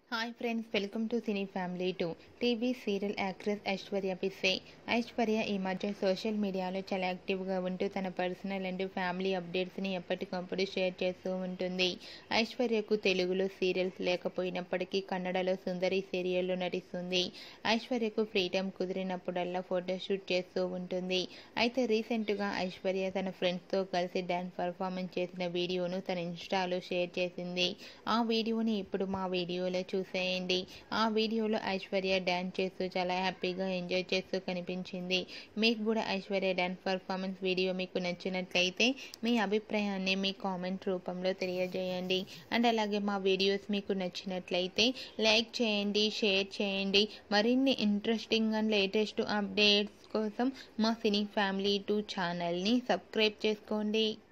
hi friends welcome to cine family two TV serial actress Aishwarya Pisse Aishwarya ఈ మధ్య social మీడియాలో చాలా యాక్టివ్గా ఉంటూ తన పర్సనల్ అండ్ ఫ్యామిలీ అప్డేట్స్ని ఎప్పటికప్పుడు షేర్ చేస్తూ ఉంటుంది ఐశ్వర్యకు తెలుగులో సీరియల్స్ లేకపోయినప్పటికీ కన్నడలో సుందరి సీరియల్లో నటిస్తుంది ఐశ్వర్యకు ఫ్రీడమ్ కుదిరినప్పుడల్లా ఫోటోషూట్ చేస్తూ ఉంటుంది అయితే రీసెంట్గా ఐశ్వర్య తన ఫ్రెండ్స్తో కలిసి డ్యాన్స్ పర్ఫార్మెన్స్ చేసిన వీడియోను తన ఇన్స్టాలో షేర్ చేసింది ఆ వీడియోని ఇప్పుడు మా వీడియోలో చూసేయండి ఆ వీడియోలో ఐశ్వర్య డ్యాన్స్ చేస్తూ చాలా హ్యాపీగా ఎంజాయ్ చేస్తూ కనిపించింది మీకు కూడా ఐశ్వర్య డ్యాన్స్ పర్ఫార్మెన్స్ వీడియో మీకు నచ్చినట్లయితే మీ అభిప్రాయాన్ని మీ కామెంట్ రూపంలో తెలియజేయండి అండ్ అలాగే మా వీడియోస్ మీకు నచ్చినట్లయితే లైక్ చేయండి షేర్ చేయండి మరిన్ని ఇంట్రెస్టింగ్ అండ్ లేటెస్ట్ అప్డేట్స్ కోసం మా సినీ ఫ్యామిలీ టూ ఛానల్ని సబ్స్క్రైబ్ చేసుకోండి